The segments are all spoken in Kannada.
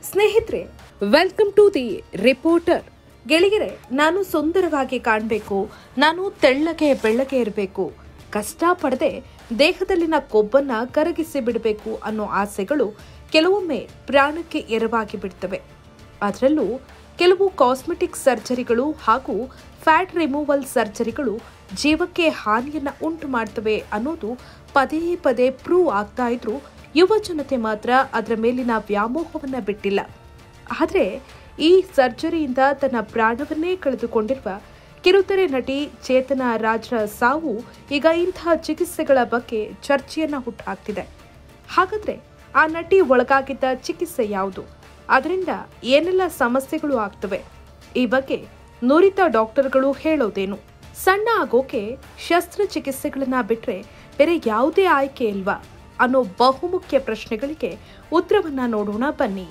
ಸ್ನೇಹಿತರೆ ವೆಲ್ಕಮ್ ಟು ದಿ ರಿಪೋರ್ಟರ್ ಗೆಳೆಯರೆ ನಾನು ಸುಂದರವಾಗಿ ಕಾಣಬೇಕು ನಾನು ತೆಳ್ಳಗೆ ಬೆಳ್ಳಗೆ ಇರಬೇಕು ಕಷ್ಟಪಡದೆ ದೇಹದಲ್ಲಿನ ಕೊಬ್ಬನ್ನ ಕರಗಿಸಿ ಬಿಡಬೇಕು ಅನ್ನೋ ಆಸೆಗಳು ಕೆಲವೊಮ್ಮೆ ಪ್ರಾಣಕ್ಕೆ ಎರವಾಗಿ ಬಿಡ್ತವೆ ಅದರಲ್ಲೂ ಕೆಲವು ಕಾಸ್ಮೆಟಿಕ್ ಸರ್ಜರಿಗಳು ಹಾಗೂ ಫ್ಯಾಟ್ ರಿಮೂವಲ್ ಸರ್ಜರಿಗಳು ಜೀವಕ್ಕೆ ಹಾನಿಯನ್ನ ಉಂಟು ಮಾಡ್ತವೆ ಅನ್ನೋದು ಪದೇ ಪದೇ ಪ್ರೂವ್ ಆಗ್ತಾ ಇದ್ರು ಯುವ ಜನತೆ ಮಾತ್ರ ಅದರ ಮೇಲಿನ ವ್ಯಾಮೋಹವನ್ನ ಬಿಟ್ಟಿಲ್ಲ ಆದರೆ ಈ ಸರ್ಜರಿಯಿಂದ ತನ್ನ ಪ್ರಾಣವನ್ನೇ ಕಳೆದುಕೊಂಡಿರುವ ಕಿರುತೆರೆ ನಟಿ ಚೇತನಾ ರಾಜ್ರ ಸಾವು ಈಗ ಇಂತಹ ಚಿಕಿತ್ಸೆಗಳ ಬಗ್ಗೆ ಚರ್ಚೆಯನ್ನ ಹುಟ್ಟುಹಾಕ್ತಿದೆ ಹಾಗಾದ್ರೆ ಆ ನಟಿ ಒಳಗಾಗಿದ್ದ ಚಿಕಿತ್ಸೆ ಯಾವುದು ಅದರಿಂದ ಏನೆಲ್ಲ ಸಮಸ್ಯೆಗಳು ಆಗ್ತವೆ ಈ ಬಗ್ಗೆ ನುರಿತ ಡಾಕ್ಟರ್ಗಳು ಹೇಳೋದೇನು ಸಣ್ಣ ಆಗೋಕೆ ಶಸ್ತ್ರಚಿಕಿತ್ಸೆಗಳನ್ನ ಬಿಟ್ರೆ ಬೇರೆ ಯಾವುದೇ ಆಯ್ಕೆ ಇಲ್ವಾ ಅನ್ನೋ ಬಹುಮುಖ್ಯ ಪ್ರಶ್ನೆಗಳಿಗೆ ಉತ್ತರವನ್ನ ನೋಡೋಣ ಬನ್ನಿ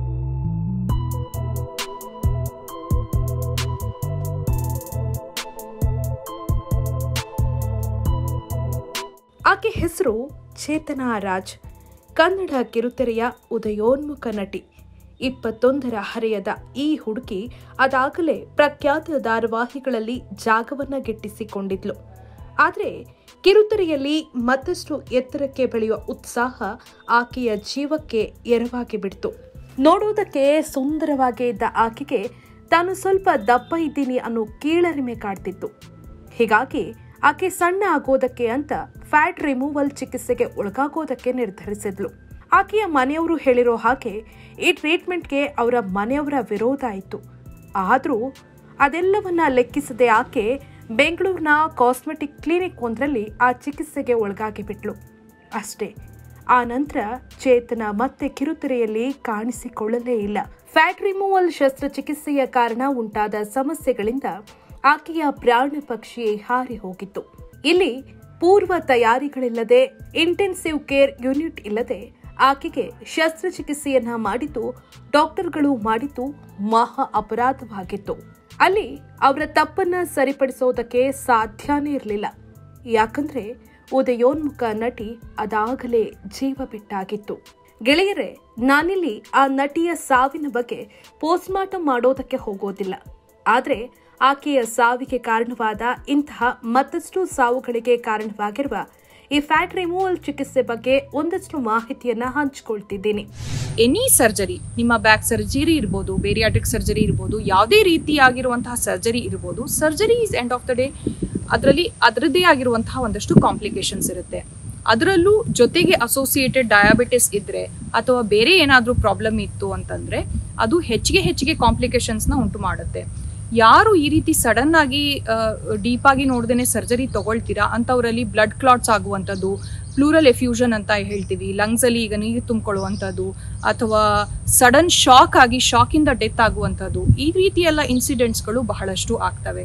ಆಕೆ ಹೆಸರು ಚೇತನಾ ರಾಜ್ ಕನ್ನಡ ಕಿರುತೆರೆಯ ಉದಯೋನ್ಮುಖ ನಟಿ ಇಪ್ಪತ್ತೊಂದರ ಹರೆಯದ ಈ ಹುಡುಗಿ ಅದಾಗಲೇ ಪ್ರಖ್ಯಾತ ಧಾರಾವಾಹಿಗಳಲ್ಲಿ ಜಾಗವನ್ನ ಗಿಟ್ಟಿಸಿಕೊಂಡಿದ್ಲು ಆದರೆ ಕಿರುತೆರೆಯಲ್ಲಿ ಮತ್ತಷ್ಟು ಎತ್ತರಕ್ಕೆ ಬೆಳೆಯುವ ಉತ್ಸಾಹ ಆಕೆಯ ಜೀವಕ್ಕೆ ಎರವಾಗಿ ಬಿಡ್ತು ನೋಡೋದಕ್ಕೆ ಸುಂದರವಾಗಿ ಇದ್ದ ಆಕೆಗೆ ತಾನು ಸ್ವಲ್ಪ ದಪ್ಪ ಇದ್ದೀನಿ ಅನ್ನೋ ಕೀಳರಿಮೆ ಕಾಡ್ತಿತ್ತು ಹೀಗಾಗಿ ಆಕೆ ಸಣ್ಣ ಆಗೋದಕ್ಕೆ ಅಂತ ಫ್ಯಾಟ್ ರಿಮೂವಲ್ ಚಿಕಿತ್ಸೆಗೆ ಒಳಗಾಗೋದಕ್ಕೆ ನಿರ್ಧರಿಸಿದ್ಲು ಆಕೆಯ ಮನೆಯವರು ಹೇಳಿರೋ ಹಾಗೆ ಈ ಟ್ರೀಟ್ಮೆಂಟ್ಗೆ ಅವರ ಮನೆಯವರ ವಿರೋಧ ಇತ್ತು ಆದರೂ ಅದೆಲ್ಲವನ್ನ ಲೆಕ್ಕಿಸದೆ ಆಕೆ ಬೆಂಗಳೂರಿನ ಕಾಸ್ಮೆಟಿಕ್ ಕ್ಲಿನಿಕ್ ಒಂದರಲ್ಲಿ ಆ ಚಿಕಿತ್ಸೆಗೆ ಒಳಗಾಗಿ ಬಿಟ್ಲು ಅಷ್ಟೇ ಆ ನಂತರ ಚೇತನ ಮತ್ತೆ ಕಿರುತೆರೆಯಲ್ಲಿ ಕಾಣಿಸಿಕೊಳ್ಳಲೇ ಇಲ್ಲ ಫ್ಯಾಟ್ ರಿಮೂವಲ್ ಶಸ್ತ್ರಚಿಕಿತ್ಸೆಯ ಕಾರಣ ಉಂಟಾದ ಸಮಸ್ಯೆಗಳಿಂದ ಆಕೆಯ ಪ್ರಾಣ ಪಕ್ಷಿ ಹಾರಿ ಹೋಗಿತ್ತು ಇಲ್ಲಿ ಪೂರ್ವ ತಯಾರಿಗಳಿಲ್ಲದೆ ಇಂಟೆನ್ಸಿವ್ ಕೇರ್ ಯೂನಿಟ್ ಇಲ್ಲದೆ ಆಕೆಗೆ ಶಸ್ತ್ರಚಿಕಿತ್ಸೆಯನ್ನ ಮಾಡಿದ್ದು ಡಾಕ್ಟರ್ಗಳು ಮಾಡಿದ್ದು ಮಹಾ ಅಪರಾಧವಾಗಿತ್ತು ಅಲ್ಲಿ ಅವರ ತಪ್ಪನ್ನ ಸರಿಪಡಿಸೋದಕ್ಕೆ ಸಾಧ್ಯನೇ ಇರಲಿಲ್ಲ ಯಾಕಂದ್ರೆ ಉದಯೋನ್ಮುಖ ನಟಿ ಅದಾಗಲೇ ಜೀವ ಬಿಟ್ಟಾಗಿತ್ತು ಗೆಳೆಯರೆ ನಾನಿಲ್ಲಿ ಆ ನಟಿಯ ಸಾವಿನ ಬಗ್ಗೆ ಪೋಸ್ಟ್ಮಾರ್ಟಮ್ ಮಾಡೋದಕ್ಕೆ ಹೋಗೋದಿಲ್ಲ ಆದ್ರೆ ಆಕೆಯ ಸಾವಿಗೆ ಕಾರಣವಾದ ಇಂತಹ ಮತ್ತಷ್ಟು ಸಾವುಗಳಿಗೆ ಕಾರಣವಾಗಿರುವ ಈ ಫ್ಯಾಟ್ ರಿಮೂವಲ್ ಚಿಕಿತ್ಸೆ ಬಗ್ಗೆ ಒಂದಷ್ಟು ಮಾಹಿತಿಯನ್ನ ಹಂಚಿಕೊಳ್ತಿದ್ದೀನಿ ಎನಿ ಸರ್ಜರಿ ನಿಮ್ಮ ಬ್ಯಾಕ್ ಸರ್ಜರಿ ಇರ್ಬೋದು ಬೇರಿಯಾಟ್ರಿಕ್ ಸರ್ಜರಿ ಇರ್ಬೋದು ಯಾವುದೇ ರೀತಿಯಾಗಿರುವಂತಹ ಸರ್ಜರಿ ಇರ್ಬೋದು surgery is end of the day ಅದರಲ್ಲಿ ಅದರದ್ದೇ ಆಗಿರುವಂತಹ ಒಂದಷ್ಟು ಕಾಂಪ್ಲಿಕೇಶನ್ಸ್ ಇರುತ್ತೆ ಅದರಲ್ಲೂ ಜೊತೆಗೆ ಅಸೋಸಿಯೇಟೆಡ್ ಡಯಾಬಿಟಿಸ್ ಇದ್ರೆ ಅಥವಾ ಬೇರೆ ಏನಾದರೂ ಪ್ರಾಬ್ಲಮ್ ಇತ್ತು ಅಂತಂದ್ರೆ ಅದು ಹೆಚ್ಚಿಗೆ ಹೆಚ್ಚಿಗೆ ಕಾಂಪ್ಲಿಕೇಶನ್ಸ್ನ ಉಂಟು ಮಾಡುತ್ತೆ ಯಾರು ಈ ರೀತಿ ಸಡನ್ ಆಗಿ ಡೀಪ್ ಆಗಿ ನೋಡ್ದೇನೆ ಸರ್ಜರಿ ತಗೊಳ್ತೀರಾ ಅಂಥವರಲ್ಲಿ ಬ್ಲಡ್ ಕ್ಲಾಟ್ಸ್ ಆಗುವಂಥದ್ದು ಪ್ಲೂರಲ್ ಎಫ್ಯೂಷನ್ ಅಂತ ಹೇಳ್ತೀವಿ ಲಂಗ್ಸ್ ಅಲ್ಲಿ ಈಗ ನೀರು ತುಂಬಿಕೊಳ್ಳುವಂಥದ್ದು ಅಥವಾ ಸಡನ್ ಶಾಕ್ ಆಗಿ ಶಾಕಿಂದ ಡೆತ್ ಆಗುವಂಥದ್ದು ಈ ರೀತಿ ಎಲ್ಲ ಇನ್ಸಿಡೆಂಟ್ಸ್ಗಳು ಬಹಳಷ್ಟು ಆಗ್ತವೆ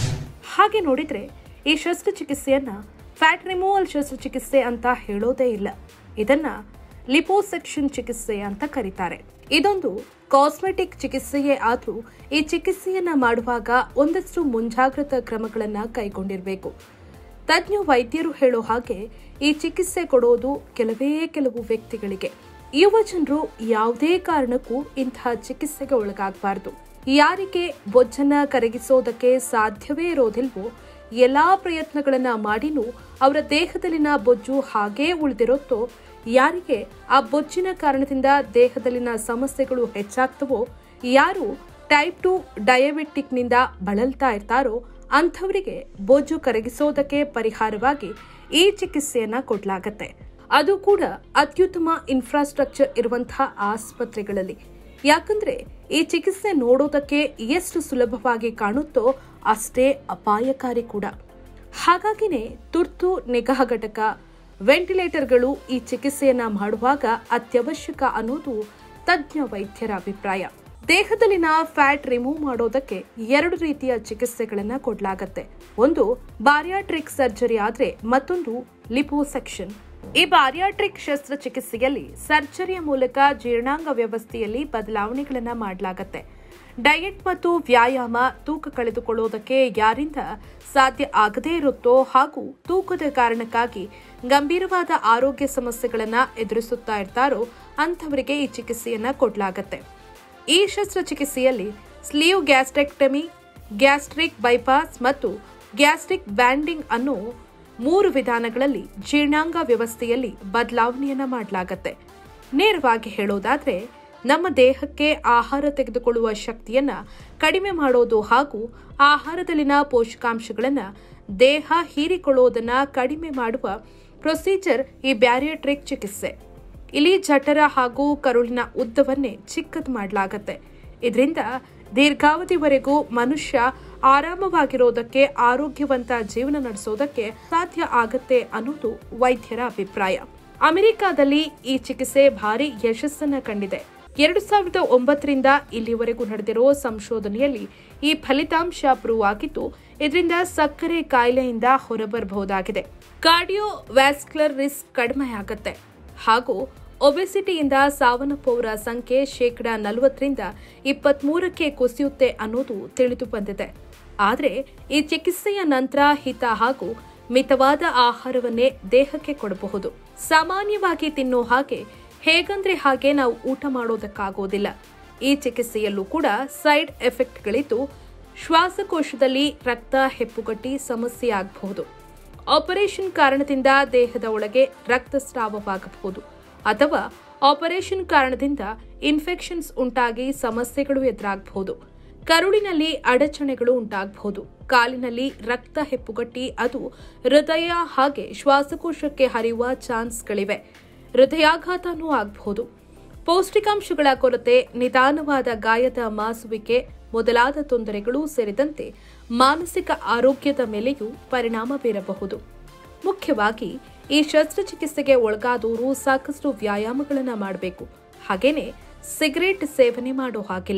ಹಾಗೆ ನೋಡಿದ್ರೆ ಈ ಶಸ್ತ್ರಚಿಕಿತ್ಸೆಯನ್ನ ಫ್ಯಾಟ್ ರಿಮೂವಲ್ ಶಸ್ತ್ರಚಿಕಿತ್ಸೆ ಅಂತ ಹೇಳೋದೇ ಇಲ್ಲ ಇದನ್ನ ಲಿಪೋಸೆಕ್ಷನ್ ಚಿಕಿತ್ಸೆ ಅಂತ ಕರೀತಾರೆ ಇದೊಂದು ಕಾಸ್ಮೆಟಿಕ್ ಚಿಕಿತ್ಸೆಯೇ ಆದ್ರೂ ಈ ಚಿಕಿತ್ಸೆಯನ್ನ ಮಾಡುವಾಗ ಒಂದಷ್ಟು ಮುಂಜಾಗ್ರತಾ ಕ್ರಮಗಳನ್ನ ಕೈಗೊಂಡಿರಬೇಕು ತಜ್ಞ ವೈದ್ಯರು ಹೇಳೋ ಹಾಗೆ ಈ ಚಿಕಿತ್ಸೆ ಕೊಡೋದು ಕೆಲವೇ ಕೆಲವು ವ್ಯಕ್ತಿಗಳಿಗೆ ಯುವ ಜನರು ಯಾವುದೇ ಕಾರಣಕ್ಕೂ ಇಂತಹ ಚಿಕಿತ್ಸೆಗೆ ಒಳಗಾಗಬಾರದು ಯಾರಿಗೆ ಬೊಜ್ಜನ್ನ ಕರಗಿಸೋದಕ್ಕೆ ಸಾಧ್ಯವೇ ಇರೋದಿಲ್ವೋ ಎಲ್ಲಾ ಪ್ರಯತ್ನಗಳನ್ನ ಮಾಡಿನೂ ಅವರ ದೇಹದಲ್ಲಿನ ಬೊಜ್ಜು ಹಾಗೇ ಉಳಿದಿರುತ್ತೋ ಯಾರಿಗೆ ಆ ಬೊಜ್ಜಿನ ಕಾರಣದಿಂದ ದೇಹದಲ್ಲಿನ ಸಮಸ್ಯೆಗಳು ಹೆಚ್ಚಾಗ್ತವೋ ಯಾರು ಟೈಪ್ ಟು ಡಯಾಬಿಟಿಕ್ನಿಂದ ಬಳಲ್ತಾ ಇರ್ತಾರೋ ಅಂಥವರಿಗೆ ಬೊಜ್ಜು ಕರಗಿಸೋದಕ್ಕೆ ಪರಿಹಾರವಾಗಿ ಈ ಚಿಕಿತ್ಸೆಯನ್ನ ಕೊಡ್ಲಾಗತ್ತೆ ಅದು ಕೂಡ ಅತ್ಯುತ್ತಮ ಇನ್ಫ್ರಾಸ್ಟ್ರಕ್ಚರ್ ಇರುವಂತಹ ಆಸ್ಪತ್ರೆಗಳಲ್ಲಿ ಯಾಕಂದ್ರೆ ಈ ಚಿಕಿತ್ಸೆ ನೋಡೋದಕ್ಕೆ ಎಷ್ಟು ಸುಲಭವಾಗಿ ಕಾಣುತ್ತೋ ಅಷ್ಟೇ ಅಪಾಯಕಾರಿ ಕೂಡ ಹಾಗಾಗಿನೇ ತುರ್ತು ನಿಗಾ ಘಟಕ ವೆಂಟಿಲೇಟರ್ಗಳು ಈ ಚಿಕಿತ್ಸೆಯನ್ನ ಮಾಡುವಾಗ ಅತ್ಯವಶ್ಯಕ ಅನ್ನೋದು ತಜ್ಞ ವೈದ್ಯರ ಅಭಿಪ್ರಾಯ ದೇಹದಲ್ಲಿನ ಫ್ಯಾಟ್ ರಿಮೂವ್ ಮಾಡೋದಕ್ಕೆ ಎರಡು ರೀತಿಯ ಚಿಕಿತ್ಸೆಗಳನ್ನ ಕೊಡ್ಲಾಗತ್ತೆ ಒಂದು ಬಾರಿಯಾಟ್ರಿಕ್ ಸರ್ಜರಿ ಆದ್ರೆ ಮತ್ತೊಂದು ಲಿಪೋಸೆಕ್ಷನ್ ಈ ಬಾರಿಯಾಟ್ರಿಕ್ ಶಸ್ತ್ರಚಿಕಿತ್ಸೆಯಲ್ಲಿ ಸರ್ಜರಿಯ ಮೂಲಕ ಜೀರ್ಣಾಂಗ ವ್ಯವಸ್ಥೆಯಲ್ಲಿ ಬದಲಾವಣೆಗಳನ್ನ ಮಾಡಲಾಗತ್ತೆ ಡಯಟ್ ಮತ್ತು ವ್ಯಾಯಾಮ ತೂಕ ಕಳೆದುಕೊಳ್ಳೋದಕ್ಕೆ ಯಾರಿಂದ ಸಾಧ್ಯ ಆಗದೇ ಇರುತ್ತೋ ಹಾಗೂ ತೂಕದ ಕಾರಣಕ್ಕಾಗಿ ಗಂಭೀರವಾದ ಆರೋಗ್ಯ ಸಮಸ್ಯೆಗಳನ್ನ ಎದುರಿಸುತ್ತಾ ಇರ್ತಾರೋ ಅಂಥವರಿಗೆ ಈ ಚಿಕಿತ್ಸೆಯನ್ನ ಕೊಡ್ಲಾಗತ್ತೆ ಈ ಶಸ್ತ್ರಚಿಕಿತ್ಸೆಯಲ್ಲಿ ಸ್ಲೀವ್ ಗ್ಯಾಸ್ಟ್ರೆಕ್ಟಮಿ ಗ್ಯಾಸ್ಟ್ರಿಕ್ ಬೈಪಾಸ್ ಮತ್ತು ಗ್ಯಾಸ್ಟ್ರಿಕ್ ಬ್ಯಾಂಡಿಂಗ್ ಅನ್ನು ಮೂರು ವಿಧಾನಗಳಲ್ಲಿ ಜೀರ್ಣಾಂಗ ವ್ಯವಸ್ಥೆಯಲ್ಲಿ ಬದಲಾವಣೆಯನ್ನ ಮಾಡಲಾಗತ್ತೆ ನೇರವಾಗಿ ಹೇಳೋದಾದ್ರೆ ನಮ್ಮ ದೇಹಕ್ಕೆ ಆಹಾರ ತೆಗೆದುಕೊಳ್ಳುವ ಶಕ್ತಿಯನ್ನ ಕಡಿಮೆ ಮಾಡೋದು ಹಾಗೂ ಆಹಾರದಲ್ಲಿನ ಪೋಷಕಾಂಶಗಳನ್ನ ದೇಹ ಹೀರಿಕೊಳ್ಳೋದನ್ನ ಕಡಿಮೆ ಮಾಡುವ ಪ್ರೊಸೀಜರ್ ಈ ಬ್ಯಾರಿಯಟ್ರಿಕ್ ಚಿಕಿತ್ಸೆ ಇಲ್ಲಿ ಜಠರ ಹಾಗೂ ಕರುಳಿನ ಉದ್ದವನ್ನೇ ಚಿಕ್ಕದು ಮಾಡಲಾಗತ್ತೆ ಇದರಿಂದ ದೀರ್ಘಾವಧಿವರೆಗೂ ಮನುಷ್ಯ ಆರಾಮವಾಗಿರೋದಕ್ಕೆ ಆರೋಗ್ಯವಂತ ಜೀವನ ನಡೆಸೋದಕ್ಕೆ ಸಾಧ್ಯ ಆಗತ್ತೆ ಅನ್ನೋದು ವೈದ್ಯರ ಅಭಿಪ್ರಾಯ ಅಮೆರಿಕಾದಲ್ಲಿ ಈ ಚಿಕಿತ್ಸೆ ಭಾರಿ ಯಶಸ್ಸನ್ನ ಕಂಡಿದೆ ಎರಡು ಸಾವಿರದ ಒಂಬತ್ತರಿಂದ ಇಲ್ಲಿವರೆಗೂ ನಡೆದಿರೋ ಸಂಶೋಧನೆಯಲ್ಲಿ ಈ ಫಲಿತಾಂಶ ಪ್ರೂವ್ ಆಗಿದ್ದು ಇದರಿಂದ ಸಕ್ಕರೆ ಕಾಯಿಲೆಯಿಂದ ಹೊರಬರಬಹುದಾಗಿದೆ ಕಾರ್ಡಿಯೋ ವ್ಯಾಸ್ಕ್ಯುಲರ್ ರಿಸ್ಕ್ ಕಡಿಮೆ ಆಗತ್ತೆ ಹಾಗೂ ಒಬೆಸಿಟಿಯಿಂದ ಸಾವನ್ನಪ್ಪುವವರ ಸಂಖ್ಯೆ ಶೇಕಡ ನಲವತ್ತರಿಂದ ಇಪ್ಪತ್ಮೂರಕ್ಕೆ ಕುಸಿಯುತ್ತೆ ಅನ್ನೋದು ತಿಳಿದು ಬಂದಿದೆ ಆದರೆ ಈ ಚಿಕಿತ್ಸೆಯ ನಂತರ ಹಿತ ಹಾಗೂ ಮಿತವಾದ ಆಹಾರವನ್ನೇ ದೇಹಕ್ಕೆ ಕೊಡಬಹುದು ಸಾಮಾನ್ಯವಾಗಿ ತಿನ್ನೋ ಹಾಗೆ ಹೇಗಂದ್ರೆ ಹಾಗೆ ನಾವು ಊಟ ಮಾಡೋದಕ್ಕಾಗೋದಿಲ್ಲ ಈ ಚಿಕಿತ್ಸೆಯಲ್ಲೂ ಕೂಡ ಸೈಡ್ ಎಫೆಕ್ಟ್ಗಳಿದ್ದು ಶ್ವಾಸಕೋಶದಲ್ಲಿ ರಕ್ತ ಹೆಪ್ಪುಗಟ್ಟಿ ಸಮಸ್ಯೆ ಆಗಬಹುದು ಆಪರೇಷನ್ ಕಾರಣದಿಂದ ದೇಹದ ಒಳಗೆ ರಕ್ತಸ್ರಾವವಾಗಬಹುದು ಅಥವಾ ಆಪರೇಷನ್ ಕಾರಣದಿಂದ ಇನ್ಫೆಕ್ಷನ್ಸ್ ಉಂಟಾಗಿ ಸಮಸ್ಯೆಗಳು ಎದುರಾಗಬಹುದು ಕರುಳಿನಲ್ಲಿ ಅಡಚಣೆಗಳು ಉಂಟಾಗಬಹುದು ಕಾಲಿನಲ್ಲಿ ರಕ್ತ ಹೆಪ್ಪುಗಟ್ಟಿ ಅದು ಹೃದಯ ಹಾಗೆ ಶ್ವಾಸಕೋಶಕ್ಕೆ ಹರಿಯುವ ಚಾನ್ಸ್ಗಳಿವೆ ಹೃದಯಾಘಾತನೂ ಆಗಬಹುದು ಪೌಷ್ಟಿಕಾಂಶಗಳ ಕೊರತೆ ನಿಧಾನವಾದ ಗಾಯದ ಮಾಸುವಿಕೆ ಮೊದಲಾದ ತೊಂದರೆಗಳು ಸೇರಿದಂತೆ ಮಾನಸಿಕ ಆರೋಗ್ಯದ ಮೇಲೆಯೂ ಪರಿಣಾಮ ಬೀರಬಹುದು ಮುಖ್ಯವಾಗಿ ಈ ಶಸ್ತ್ರಚಿಕಿತ್ಸೆಗೆ ಒಳಗಾದವರು ಸಾಕಷ್ಟು ವ್ಯಾಯಾಮಗಳನ್ನು ಮಾಡಬೇಕು ಹಾಗೇನೆ ಸಿಗರೇಟ್ ಸೇವನೆ ಮಾಡೋ ಹಾಗಿಲ್ಲ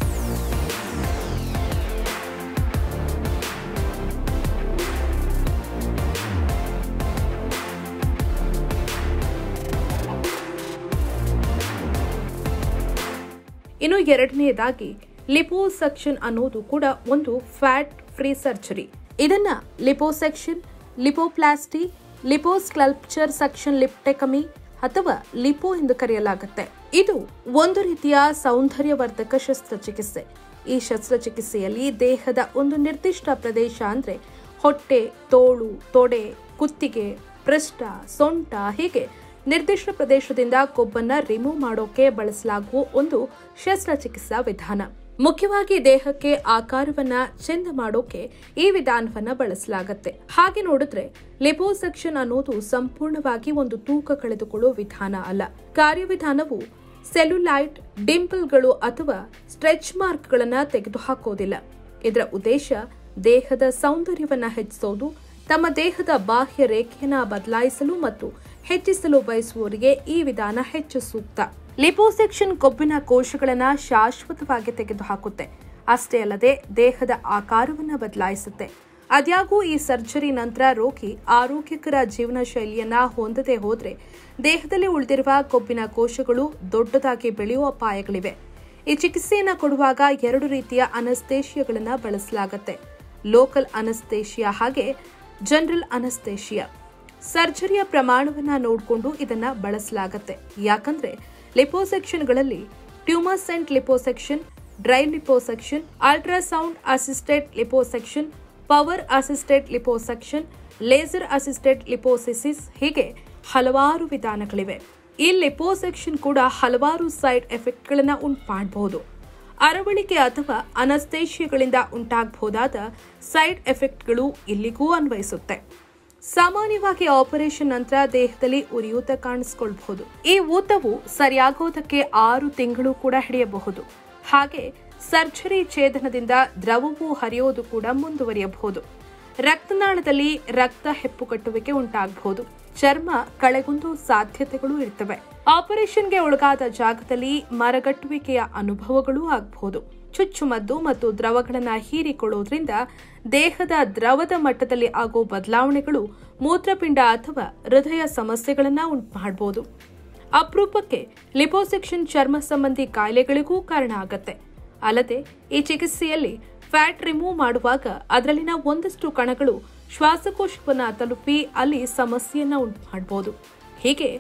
ಇನ್ನು ಎರಡನೆಯದಾಗಿ ಲಿಪೋಸೆಕ್ಷನ್ ಅನ್ನೋದು ಕೂಡ ಒಂದು ಫ್ಯಾಟ್ ಫ್ರೀ ಸರ್ಜರಿ ಇದನ್ನ ಲಿಪೋಸೆಕ್ಷನ್ ಲಿಪೋಪ್ಲಾಸ್ಟಿ ಲಿಪೋಸ್ಕ್ಲಲ್ಪ್ಚರ್ ಸೆಕ್ಷನ್ ಲಿಪ್ಟೆಕಮಿ ಅಥವಾ ಲಿಪೋ ಎಂದು ಕರೆಯಲಾಗುತ್ತೆ ಇದು ಒಂದು ರೀತಿಯ ಸೌಂದರ್ಯವರ್ಧಕ ಶಸ್ತ್ರಚಿಕಿತ್ಸೆ ಈ ಶಸ್ತ್ರಚಿಕಿತ್ಸೆಯಲ್ಲಿ ದೇಹದ ಒಂದು ನಿರ್ದಿಷ್ಟ ಪ್ರದೇಶ ಅಂದ್ರೆ ಹೊಟ್ಟೆ ತೋಳು ತೊಡೆ ಕುತ್ತಿಗೆ ಪೃಷ್ಠ ಸೊಂಟ ಹೀಗೆ ನಿರ್ದಿಷ್ಟ ಪ್ರದೇಶದಿಂದ ಕೊಬ್ಬನ್ನ ರಿಮೂವ್ ಮಾಡೋಕೆ ಬಳಸಲಾಗುವ ಒಂದು ಶಸ್ತ್ರಚಿಕಿತ್ಸಾ ವಿಧಾನ ಮುಖ್ಯವಾಗಿ ದೇಹಕ್ಕೆ ಆಕಾರವನ್ನ ಚೆಂದ ಮಾಡೋಕೆ ಈ ವಿಧಾನವನ್ನ ಬಳಸಲಾಗತ್ತೆ ಹಾಗೆ ನೋಡಿದ್ರೆ ಲಿಪೋಸೆಕ್ಷನ್ ಅನ್ನೋದು ಸಂಪೂರ್ಣವಾಗಿ ಒಂದು ತೂಕ ಕಳೆದುಕೊಳ್ಳುವ ವಿಧಾನ ಅಲ್ಲ ಕಾರ್ಯವಿಧಾನವು ಸೆಲ್ಯುಲೈಟ್ ಡಿಂಪಲ್ಗಳು ಅಥವಾ ಸ್ಟ್ರೆಚ್ ಮಾರ್ಕ್ಗಳನ್ನ ತೆಗೆದುಹಾಕೋದಿಲ್ಲ ಇದರ ಉದ್ದೇಶ ದೇಹದ ಸೌಂದರ್ಯವನ್ನ ಹೆಚ್ಚಿಸೋದು ತಮ್ಮ ದೇಹದ ಬಾಹ್ಯ ರೇಖೆಯನ್ನ ಬದಲಾಯಿಸಲು ಮತ್ತು ಹೆಚ್ಚಿಸಲು ಬಯಸುವವರಿಗೆ ಈ ವಿಧಾನ ಹೆಚ್ಚು ಸೂಕ್ತ ಲಿಪೋಸೆಕ್ಷನ್ ಕೊಬ್ಬಿನ ಕೋಶಗಳನ್ನ ಶಾಶ್ವತವಾಗಿ ತೆಗೆದುಹಾಕುತ್ತೆ ಅಷ್ಟೇ ಅಲ್ಲದೆ ದೇಹದ ಆಕಾರವನ್ನ ಬದಲಾಯಿಸುತ್ತೆ ಅದ್ಯಾಗೂ ಈ ಸರ್ಜರಿ ನಂತರ ರೋಗಿ ಆರೋಗ್ಯಕರ ಜೀವನ ಶೈಲಿಯನ್ನ ಹೊಂದದೆ ಹೋದ್ರೆ ದೇಹದಲ್ಲಿ ಉಳಿದಿರುವ ಕೊಬ್ಬಿನ ಕೋಶಗಳು ದೊಡ್ಡದಾಗಿ ಬೆಳೆಯುವ ಅಪಾಯಗಳಿವೆ ಈ ಚಿಕಿತ್ಸೆಯನ್ನ ಕೊಡುವಾಗ ಎರಡು ರೀತಿಯ ಅನಸ್ತೇಶಿಯಾಗಳನ್ನ ಬಳಸಲಾಗುತ್ತೆ ಲೋಕಲ್ ಅನಸ್ತೇಶಿಯಾ ಹಾಗೆ ಜನರಲ್ ಅನಸ್ತೇಶಿಯಾ ಸರ್ಜರಿಯ ಪ್ರಮಾಣವನ್ನ ನೋಡಿಕೊಂಡು ಇದನ್ನ ಬಳಸಲಾಗತ್ತೆ ಯಾಕಂದ್ರೆ ಲಿಪೋಸೆಕ್ಷನ್ಗಳಲ್ಲಿ tumescent liposuction dry liposuction ultrasound assisted liposuction power assisted liposuction laser assisted lipolysis ಹೀಗೆ ಹಲವಾರು ವಿಧಾನಗಳಿವೆ ಈ ಲಿಪೋಸೆಕ್ಷನ್ ಕೂಡ ಹಲವಾರು ಸೈಡ್ ಎಫೆಕ್ಟ್ಗಳನ್ನ ಉಂಟು ಮಾಡಬಹುದು ಅರವಳಿಕೆ ಅಥವಾ ಅನಸ್ತೇಶಿಯಗಳಿಂದ ಉಂಟಾಗಬಹುದಾದ ಸೈಡ್ ಎಫೆಕ್ಟ್ಗಳು ಇಲ್ಲಿಗೂ ಅನ್ವಯಿಸುತ್ತೆ ಸಾಮಾನ್ಯವಾಗಿ ಆಪರೇಷನ್ ನಂತರ ದೇಹದಲ್ಲಿ ಉರಿಯೂತ ಕಾಣಿಸ್ಕೊಳ್ಬಹುದು ಈ ಊತವು ಸರಿಯಾಗೋದಕ್ಕೆ ಆರು ತಿಂಗಳು ಕೂಡ ಹಿಡಿಯಬಹುದು ಹಾಗೆ ಸರ್ಜರಿ ಛೇದನದಿಂದ ದ್ರವವು ಹರಿಯೋದು ಕೂಡ ಮುಂದುವರಿಯಬಹುದು ರಕ್ತನಾಳದಲ್ಲಿ ರಕ್ತ ಹೆಪ್ಪುಗಟ್ಟುವಿಕೆ ಉಂಟಾಗಬಹುದು ಚರ್ಮ ಕಳೆಗುಂದು ಸಾಧ್ಯತೆಗಳು ಇರ್ತವೆ ಆಪರೇಷನ್ಗೆ ಒಳಗಾದ ಜಾಗದಲ್ಲಿ ಮರಗಟ್ಟುವಿಕೆಯ ಅನುಭವಗಳೂ ಆಗಬಹುದು ಚುಚ್ಚುಮದ್ದು ಮತ್ತು ದ್ರವಗಳನ್ನ ಹೀರಿಕೊಳ್ಳೋದ್ರಿಂದ ದೇಹದ ದ್ರವದ ಮಟ್ಟದಲ್ಲಿ ಆಗೋ ಬದಲಾವಣೆಗಳು ಮೂತ್ರಪಿಂಡ ಅಥವಾ ಹೃದಯ ಸಮಸ್ಯೆಗಳನ್ನ ಉಂಟು ಮಾಡಬಹುದು ಅಪರೂಪಕ್ಕೆ ಲಿಪೋಸೆಕ್ಷನ್ ಚರ್ಮ ಸಂಬಂಧಿ ಕಾಯಿಲೆಗಳಿಗೂ ಕಾರಣ ಆಗತ್ತೆ ಅಲ್ಲದೆ ಈ ಚಿಕಿತ್ಸೆಯಲ್ಲಿ ಫ್ಯಾಟ್ ರಿಮೂವ್ ಮಾಡುವಾಗ ಅದರಲ್ಲಿನ ಒಂದಷ್ಟು ಕಣಗಳು ಶ್ವಾಸಕೋಶವನ್ನ ತಲುಪಿ ಅಲ್ಲಿ ಸಮಸ್ಯೆಯನ್ನ ಉಂಟು ಮಾಡಬಹುದು ಹೀಗೆ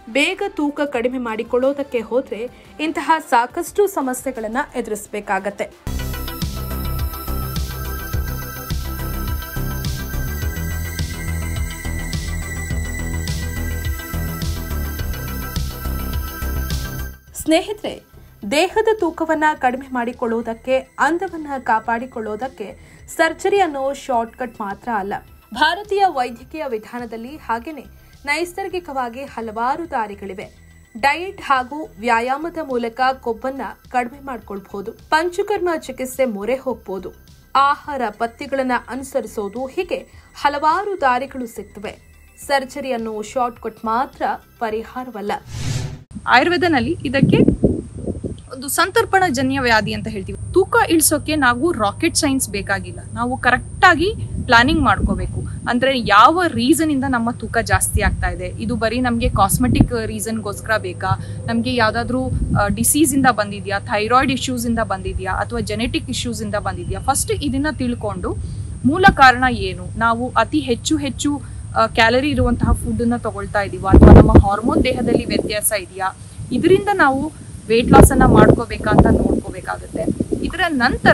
ಬೇಗ ತೂಕ ಕಡಿಮೆ ಮಾಡಿಕೊಳ್ಳೋದಕ್ಕೆ ಹೋದ್ರೆ ಇಂತಹ ಸಾಕಷ್ಟು ಸಮಸ್ಯೆಗಳನ್ನ ಎದುರಿಸಬೇಕಾಗತ್ತೆ ಸ್ನೇಹಿತರೆ ದೇಹದ ತೂಕವನ್ನ ಕಡಿಮೆ ಮಾಡಿಕೊಳ್ಳುವುದಕ್ಕೆ ಅಂದವನ್ನ ಕಾಪಾಡಿಕೊಳ್ಳುವುದಕ್ಕೆ ಸರ್ಜರಿ ಅನ್ನೋ ಶಾರ್ಟ್ಕಟ್ ಮಾತ್ರ ಅಲ್ಲ ಭಾರತೀಯ ವೈದ್ಯಕೀಯ ವಿಧಾನದಲ್ಲಿ ಹಾಗೇನೆ ನೈಸರ್ಗಿಕವಾಗಿ ಹಲವಾರು ದಾರಿಗಳಿವೆ ಡಯಟ್ ಹಾಗೂ ವ್ಯಾಯಾಮದ ಮೂಲಕ ಕೊಬ್ಬನ್ನ ಕಡಿಮೆ ಮಾಡ್ಕೊಳ್ಬಹುದು ಪಂಚಕರ್ಮ ಚಿಕಿತ್ಸೆ ಮೊರೆ ಹೋಗ್ಬೋದು ಆಹಾರ ಪಥ್ಯಗಳನ್ನ ಅನುಸರಿಸೋದು ಹೀಗೆ ಹಲವಾರು ದಾರಿಗಳು ಸಿಗ್ತವೆ ಸರ್ಜರಿ ಅನ್ನೋ ಶಾರ್ಟ್ಕಟ್ ಮಾತ್ರ ಪರಿಹಾರವಲ್ಲ ಆಯುರ್ವೇದನಲ್ಲಿ ಇದಕ್ಕೆ ಒಂದು ಸಂತರ್ಪಣ ಜನ್ಯ ವ್ಯಾಧಿ ಅಂತ ಹೇಳ್ತೀವಿ ತೂಕ ಇಳಿಸೋಕೆ ನಾವು ರಾಕೆಟ್ ಸೈನ್ಸ್ ಬೇಕಾಗಿಲ್ಲ ನಾವು ಕರೆಕ್ಟಾಗಿ ಪ್ಲಾನಿಂಗ್ ಮಾಡ್ಕೋಬೇಕು ಅಂದ್ರೆ ಯಾವ ರೀಸನ್ ಇಂದ ನಮ್ಮ ತೂಕ ಜಾಸ್ತಿ ಆಗ್ತಾ ಇದೆ ಇದು ಬರೀ ನಮಗೆ ಕಾಸ್ಮೆಟಿಕ್ ರೀಸನ್ಗೋಸ್ಕರ ಬೇಕಾ ನಮಗೆ ಯಾವ್ದಾದ್ರು ಡಿಸೀಸ್ ಇಂದ ಬಂದಿದ್ಯಾ ಥೈರಾಯ್ಡ್ ಇಶ್ಯೂಸ್ ಇಂದ ಬಂದಿದ್ಯಾ ಅಥವಾ ಜೆನೆಟಿಕ್ ಇಶ್ಯೂಸ್ ಇಂದ ಬಂದಿದ್ಯಾ ಫಸ್ಟ್ ಇದನ್ನ ತಿಳ್ಕೊಂಡು ಮೂಲ ಕಾರಣ ಏನು ನಾವು ಅತಿ ಹೆಚ್ಚು ಹೆಚ್ಚು ಕ್ಯಾಲರಿ ಇರುವಂತಹ ಫುಡ್ಡನ್ನ ತಗೊಳ್ತಾ ಇದೀವ ಅಥವಾ ನಮ್ಮ ಹಾರ್ಮೋನ್ ದೇಹದಲ್ಲಿ ವ್ಯತ್ಯಾಸ ಇದೆಯಾ ಇದರಿಂದ ನಾವು ವೇಟ್ ಲಾಸ್ ಅನ್ನ ಮಾಡ್ಕೋಬೇಕಾ ಅಂತ ನೋಡ್ಕೋಬೇಕಾಗುತ್ತೆ ಇದರ ನಂತರ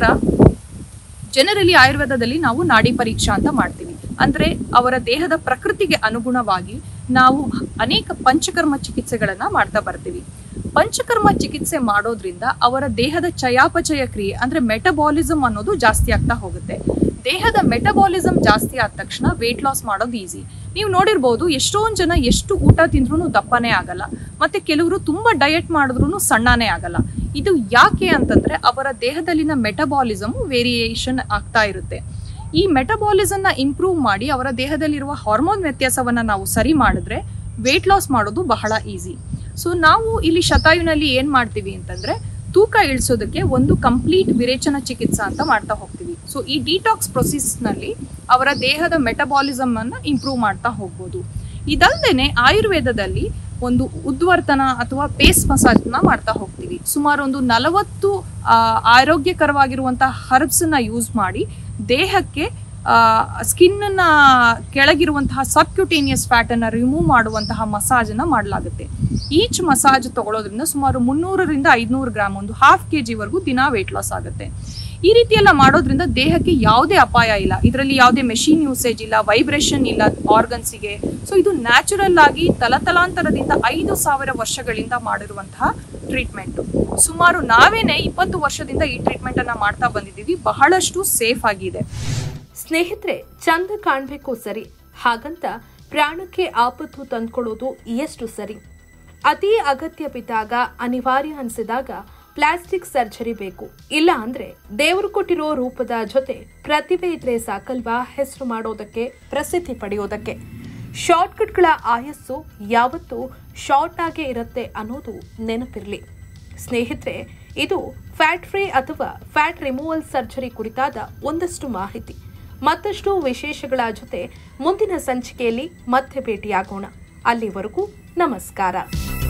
ಜನರಲಿ ಆಯುರ್ವೇದದಲ್ಲಿ ನಾವು ನಾಡಿ ಪರೀಕ್ಷಾ ಅಂತ ಮಾಡ್ತೀವಿ ಅಂದ್ರೆ ಅವರ ದೇಹದ ಪ್ರಕೃತಿಗೆ ಅನುಗುಣವಾಗಿ ನಾವು ಅನೇಕ ಪಂಚಕರ್ಮ ಚಿಕಿತ್ಸೆಗಳನ್ನ ಮಾಡ್ತಾ ಬರ್ತೀವಿ ಪಂಚಕರ್ಮ ಚಿಕಿತ್ಸೆ ಮಾಡೋದ್ರಿಂದ ಅವರ ದೇಹದ ಚಯಾಪಚಯ ಕ್ರಿಯೆ ಅಂದ್ರೆ ಮೆಟಬಾಲಿಸಮ್ ಅನ್ನೋದು ಜಾಸ್ತಿ ಆಗ್ತಾ ಹೋಗುತ್ತೆ ದೇಹದ ಮೆಟಬಾಲಿಸಮ್ ಜಾಸ್ತಿ ಆದ ತಕ್ಷಣ ವೇಟ್ ಲಾಸ್ ಮಾಡೋದು ಈಸಿ ನೀವು ನೋಡಿರ್ಬೋದು ಎಷ್ಟೊಂದು ಜನ ಎಷ್ಟು ಊಟ ತಿಂದ್ರೂ ದಪ್ಪನೇ ಆಗಲ್ಲ ಮತ್ತೆ ಕೆಲವರು ತುಂಬಾ ಡಯಟ್ ಮಾಡಿದ್ರು ಸಣ್ಣನೇ ಆಗಲ್ಲ ಇದು ಯಾಕೆ ಅಂತಂದ್ರೆ ಅವರ ದೇಹದಲ್ಲಿನ ಮೆಟಬಾಲಿಸಮ್ ವೇರಿಯೇಷನ್ ಆಗ್ತಾ ಇರುತ್ತೆ ಈ ಮೆಟಬಾಲಿಸಮ್ನ ಇಂಪ್ರೂವ್ ಮಾಡಿ ಅವರ ದೇಹದಲ್ಲಿರುವ ಹಾರ್ಮೋನ್ ವ್ಯತ್ಯಾಸವನ್ನ ನಾವು ಸರಿ ಮಾಡಿದ್ರೆ ವೇಟ್ ಲಾಸ್ ಮಾಡೋದು ಬಹಳ ಈಸಿ ಸೊ ನಾವು ಇಲ್ಲಿ ಶತಾಯುನಲ್ಲಿ ಏನ್ ಮಾಡ್ತೀವಿ ಅಂತಂದ್ರೆ ತೂಕ ಇಳಿಸೋದಕ್ಕೆ ಒಂದು ಕಂಪ್ಲೀಟ್ ವಿರೇಚನ ಚಿಕಿತ್ಸಾ ಅಂತ ಮಾಡ್ತಾ ಹೋಗ್ತೀವಿ ಸೊ ಈ ಡಿಟಾಕ್ಸ್ ಪ್ರೊಸೆಸ್ನಲ್ಲಿ ಅವರ ದೇಹದ ಮೆಟಬಾಲಿಸಮ್ ಅನ್ನ ಇಂಪ್ರೂವ್ ಮಾಡ್ತಾ ಹೋಗ್ಬೋದು ಇದಲ್ದೇನೆ ಆಯುರ್ವೇದದಲ್ಲಿ ಒಂದು ಉದ್ವರ್ತನ ಅಥವಾ ಪೇಸ್ ಮಸಾಜ್ನ ಮಾಡ್ತಾ ಹೋಗ್ತೀವಿ ಸುಮಾರು ಒಂದು ನಲವತ್ತು ಆರೋಗ್ಯಕರವಾಗಿರುವಂತಹ ಹರ್ಬ್ಸನ್ನ ಯೂಸ್ ಮಾಡಿ ದೇಹಕ್ಕೆ ಸ್ಕಿನ್ನ ಕೆಳಗಿರುವಂತಹ ಸಬ್ಕ್ಯುಟೇನಿಯಸ್ ಫ್ಯಾಟನ್ನು ರಿಮೂವ್ ಮಾಡುವಂತಹ ಮಸಾಜನ್ನು ಮಾಡಲಾಗುತ್ತೆ ಈಚ್ ಮಸಾಜ್ ತಗೊಳ್ಳೋದ್ರಿಂದ ಸುಮಾರು ಮುನ್ನೂರರಿಂದ ಐದುನೂರು ಗ್ರಾಮ್ ಒಂದು ಹಾಫ್ ಕೆ ಜಿವರೆಗೂ ದಿನ ವೇಟ್ ಲಾಸ್ ಆಗುತ್ತೆ ಈ ರೀತಿ ಎಲ್ಲ ಮಾಡೋದ್ರಿಂದ ದೇಹಕ್ಕೆ ಯಾವುದೇ ಅಪಾಯ ಇಲ್ಲ ಇದರಲ್ಲಿ ಯಾವುದೇ ಮೆಷಿನ್ ಯೂಸೇಜ್ ಇಲ್ಲ ವೈಬ್ರೇಷನ್ ಇಲ್ಲ ಆರ್ಗನ್ಸಿಗೆ ಸೊ ಇದು ನ್ಯಾಚುರಲ್ ಆಗಿ ತಲತಲಾಂತರದಿಂದ ಐದು ಸಾವಿರ ವರ್ಷಗಳಿಂದ ಮಾಡಿರುವಂತಹ ಟ್ರೀಟ್ಮೆಂಟ್ ಸುಮಾರು ನಾವೇನೆ ಇಪ್ಪತ್ತು ವರ್ಷದಿಂದ ಈ ಟ್ರೀಟ್ಮೆಂಟ್ ಅನ್ನ ಮಾಡ್ತಾ ಬಂದಿದ್ದೀವಿ ಬಹಳಷ್ಟು ಸೇಫ್ ಆಗಿದೆ ಸ್ನೇಹಿತರೆ ಚಂದ ಕಾಣ್ಬೇಕು ಸರಿ ಹಾಗಂತ ಪ್ರಾಣಕ್ಕೆ ಆಪತ್ತು ತಂದ್ಕೊಳ್ಳೋದು ಎಷ್ಟು ಸರಿ ಅತಿ ಅಗತ್ಯ ಬಿದ್ದಾಗ ಅನಿವಾರ್ಯ ಅನಿಸಿದಾಗ ಪ್ಲಾಸ್ಟಿಕ್ ಸರ್ಜರಿ ಬೇಕು ಇಲ್ಲ ಅಂದ್ರೆ ದೇವರು ಕೊಟ್ಟಿರೋ ರೂಪದ ಜೊತೆ ಪ್ರತಿಭೆ ಇದ್ರೆ ಸಾಕಲ್ವಾ ಹೆಸರು ಮಾಡೋದಕ್ಕೆ ಪ್ರಸಿದ್ಧಿ ಪಡೆಯೋದಕ್ಕೆ ಶಾರ್ಟ್ಕಟ್ಗಳ ಆಯಸ್ಸು ಯಾವತ್ತೂ ಶಾರ್ಟ್ ಆಗೇ ಇರುತ್ತೆ ಅನ್ನೋದು ನೆನಪಿರಲಿ ಸ್ನೇಹಿತರೆ ಇದು ಫ್ಯಾಟ್ ಫ್ರೀ ಅಥವಾ ಫ್ಯಾಟ್ ರಿಮೂವಲ್ ಸರ್ಜರಿ ಕುರಿತಾದ ಒಂದಷ್ಟು ಮಾಹಿತಿ ಮತ್ತಷ್ಟು ವಿಶೇಷಗಳ ಜೊತೆ ಮುಂದಿನ ಸಂಚಿಕೆಯಲ್ಲಿ ಮತ್ತೆ ಭೇಟಿಯಾಗೋಣ ಅಲ್ಲಿವರೆಗೂ ನಮಸ್ಕಾರ